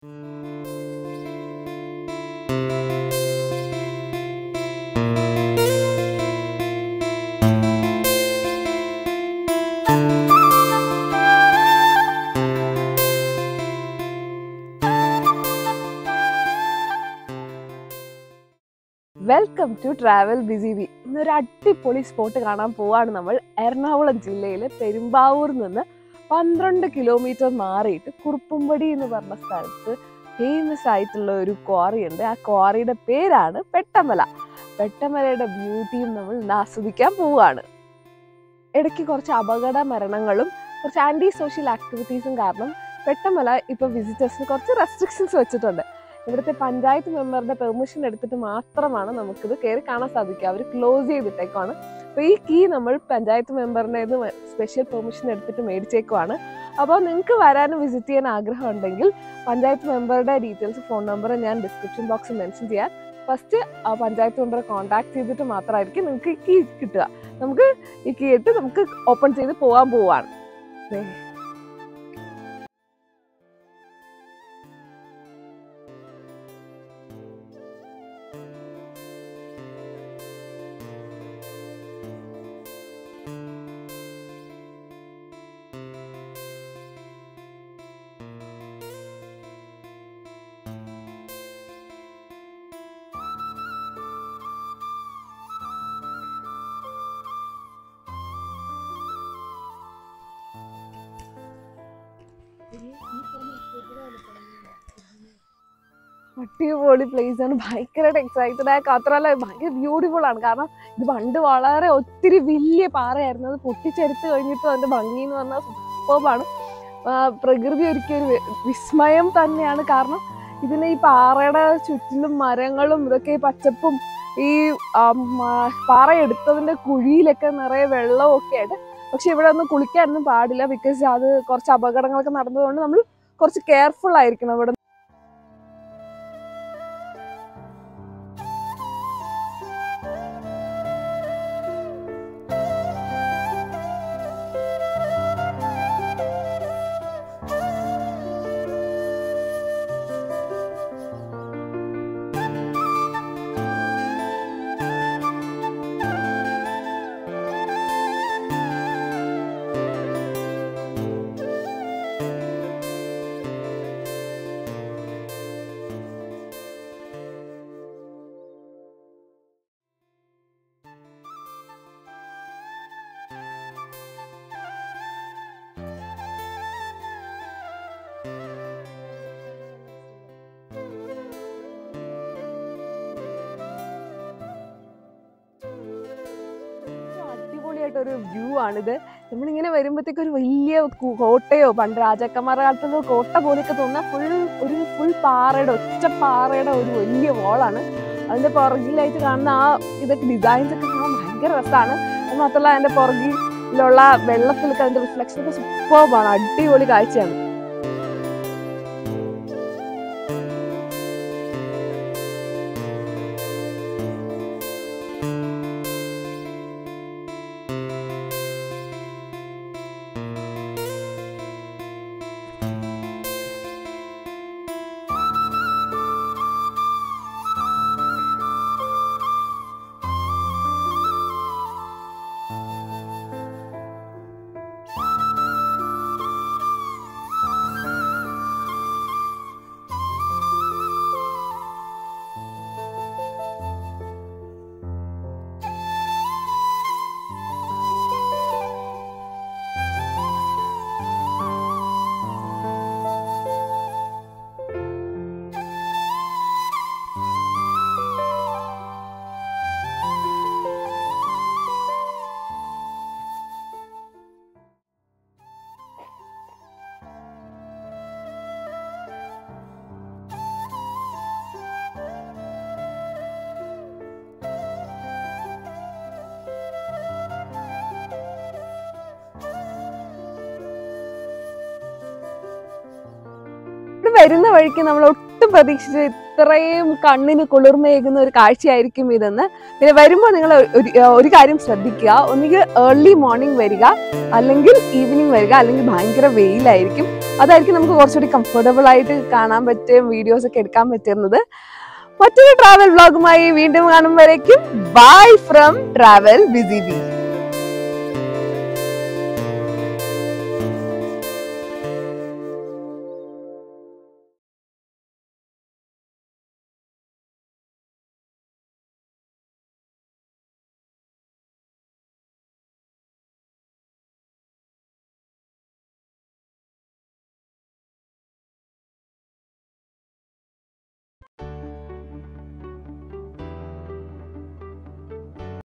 Welcome to travel busy വി ഇന്നൊരു അടിപൊളി സ്പോട്ട് കാണാൻ പോവാണ് നമ്മൾ എറണാകുളം ജില്ലയിലെ പെരുമ്പാവൂർ നിന്ന് പന്ത്രണ്ട് കിലോമീറ്റർ മാറിയിട്ട് കുറുപ്പുംപടി എന്ന് പറഞ്ഞ സ്ഥലത്ത് ഫേമസ് ആയിട്ടുള്ള ഒരു ക്വാറി ഉണ്ട് ആ ക്വാറിയുടെ പേരാണ് പെട്ടമല പെട്ടമലയുടെ ബ്യൂട്ടിയും നമ്മൾ ഇന്ന് ആസ്വദിക്കാൻ പോവുകയാണ് ഇടയ്ക്ക് കുറച്ച് അപകട മരണങ്ങളും കുറച്ച് ആൻറ്റി സോഷ്യൽ ആക്ടിവിറ്റീസും കാരണം പെട്ടമല ഇപ്പോൾ വിസിറ്റേഴ്സിന് കുറച്ച് റെസ്ട്രിക്ഷൻസ് വെച്ചിട്ടുണ്ട് ഇവിടുത്തെ പഞ്ചായത്ത് മെമ്പറുടെ പെർമിഷൻ എടുത്തിട്ട് മാത്രമാണ് നമുക്കിത് കയറി കാണാൻ സാധിക്കുക അവർ ക്ലോസ് ചെയ്തിട്ടേക്കാണ് അപ്പോൾ ഈ കീ നമ്മൾ പഞ്ചായത്ത് മെമ്പറിൻ്റെ സ്പെഷ്യൽ പെർമിഷൻ എടുത്തിട്ട് മേടിച്ചേക്കുവാണ് അപ്പോൾ നിങ്ങൾക്ക് വരാനും വിസിറ്റ് ചെയ്യാൻ ആഗ്രഹം ഉണ്ടെങ്കിൽ പഞ്ചായത്ത് മെമ്പറുടെ ഡീറ്റെയിൽസ് ഫോൺ നമ്പർ ഞാൻ ഡിസ്ക്രിപ്ഷൻ ബോക്സിൽ മെൻഷൻ ചെയ്യാം ഫസ്റ്റ് ആ പഞ്ചായത്ത് മെമ്പറെ കോൺടാക്ട് ചെയ്തിട്ട് മാത്രമായിരിക്കും നിങ്ങൾക്ക് ഈ കീ കിട്ടുക നമുക്ക് ഈ കീ ഇട്ട് നമുക്ക് ഓപ്പൺ ചെയ്ത് പോകാൻ പോവാണ് ദേ. അടിപൊളി പ്ലേസ് ആണ് ഭയങ്കരമായിട്ട് എക്സൈറ്റഡ് ആയ മാത്രമല്ല ഭയങ്കര ബ്യൂട്ടിഫുൾ ആണ് കാരണം ഇത് പണ്ട് വളരെ ഒത്തിരി വലിയ പാറയായിരുന്നു അത് പൊട്ടിച്ചെടുത്ത് കഴിഞ്ഞിട്ട് അതിന്റെ ഭംഗി എന്ന് പറഞ്ഞാൽ സൂപ്പർബാണ് പ്രകൃതി ഒരുക്കിയ ഒരു വി- വിസ്മയം തന്നെയാണ് കാരണം ഇതിന് ഈ പാറയുടെ ചുറ്റിലും മരങ്ങളും ഇതൊക്കെ ഈ പച്ചപ്പും ഈ ആ, മ- പാറ എടുത്തതിന്റെ കുഴിയിലൊക്കെ നിറയെ വെള്ളവും ഒക്കെ ആയിട്ട് പക്ഷെ ഇവിടെ ഒന്നും കുളിക്കാനൊന്നും പാടില്ല ബിക്കോസ് അത് കുറച്ച് അപകടങ്ങളൊക്കെ നടന്നതുകൊണ്ട് നമ്മൾ കുറച്ച് കെയർഫുൾ ആയിരിക്കണം ഇവിടെ അടിപൊളിയായിട്ട് ഒരു വ്യൂ ആണിത് നമ്മളിങ്ങനെ വരുമ്പോഴത്തേക്ക് ഒരു വലിയ കു- കോട്ടയോ പണ്ട് രാജാക്കന്മാരുടെ കാലത്തുള്ള ഒരു കോട്ട പോലെയൊക്കെ തോന്നുന്ന ഫുൾ ഒരു ഫുൾ പാറയുടെ ഒറ്റ പാറയുടെ ഒരു വലിയ വോളാണ് അതിന്റെ പുറകിലായിട്ട് കാണുന്ന ആ ഇതൊക്കെ ഡിസൈൻസ് ഒക്കെ കാണാൻ ഭയങ്കര രസമാണ് അത് മാത്രമല്ല അതിന്റെ പുറകിലുള്ള വെള്ളത്തിലൊക്കെ അതിന്റെ റിഫ്ലക്ഷൻ ഒക്കെ സൂപ്പർബാണ് അടിപൊളി കാഴ്ചയാണ് ഇവിടെ വരുന്ന വഴിക്ക് നമ്മൾ ഒട്ടും പ്രതീക്ഷിച്ച ഇത്രയും കണ്ണിന് കുളിർമയേകുന്ന ഒരു കാഴ്ചയായിരിക്കും ഇതെന്ന് പിന്നെ വരുമ്പോൾ നിങ്ങൾ ഒരു ഒരു കാര്യം ശ്രദ്ധിക്കുക ഒന്നുകിൽ ഏർലി മോർണിംഗ് വരിക അല്ലെങ്കിൽ ഈവനിങ് വരിക അല്ലെങ്കിൽ ഭയങ്കര വെയിലായിരിക്കും അതായിരിക്കും നമുക്ക് കുറച്ചുകൂടി കംഫർട്ടബിൾ ആയിട്ട് കാണാൻ പറ്റും വീഡിയോസ് ഒക്കെ എടുക്കാൻ പറ്റുന്നത് മറ്റൊരു ട്രാവൽ വ്ളോഗുമായി വീണ്ടും കാണുമ്പോഴേക്കും bye from travel busy B